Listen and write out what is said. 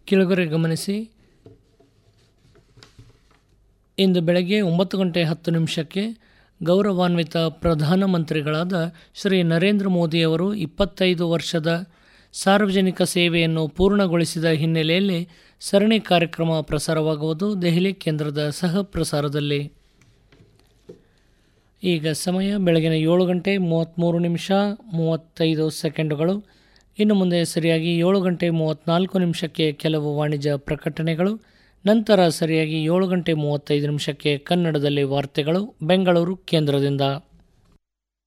ಕೆಳಗರೆ ಗಮನಿಸಿ ಇಂದು ಬೆಳಗ್ಗೆ ಒಂಬತ್ತು ಗಂಟೆ ಹತ್ತು ನಿಮಿಷಕ್ಕೆ ಗೌರವಾನ್ವಿತ ಪ್ರಧಾನಮಂತ್ರಿಗಳಾದ ಶ್ರೀ ನರೇಂದ್ರ ಮೋದಿಯವರು ಇಪ್ಪತ್ತೈದು ವರ್ಷದ ಸಾರ್ವಜನಿಕ ಸೇವೆಯನ್ನು ಪೂರ್ಣಗೊಳಿಸಿದ ಹಿನ್ನೆಲೆಯಲ್ಲಿ ಸರಣಿ ಕಾರ್ಯಕ್ರಮ ಪ್ರಸಾರವಾಗುವುದು ದೆಹಲಿ ಕೇಂದ್ರದ ಸಹ ಪ್ರಸಾರದಲ್ಲಿ ಈಗ ಸಮಯ ಬೆಳಗಿನ ಏಳು ಗಂಟೆ ಮೂವತ್ತ್ಮೂರು ನಿಮಿಷ ಮೂವತ್ತೈದು ಸೆಕೆಂಡುಗಳು ಇನ್ನು ಮುಂದೆ ಸರಿಯಾಗಿ ಏಳು ಗಂಟೆ ಮೂವತ್ತ್ನಾಲ್ಕು ನಿಮಿಷಕ್ಕೆ ಕೆಲವು ವಾಣಿಜ್ಯ ಪ್ರಕಟಣೆಗಳು ನಂತರ ಸರಿಯಾಗಿ ಏಳು ಗಂಟೆ ಮೂವತ್ತೈದು ನಿಮಿಷಕ್ಕೆ ಕನ್ನಡದಲ್ಲಿ ವಾರ್ತೆಗಳು ಬೆಂಗಳೂರು ಕೇಂದ್ರದಿಂದ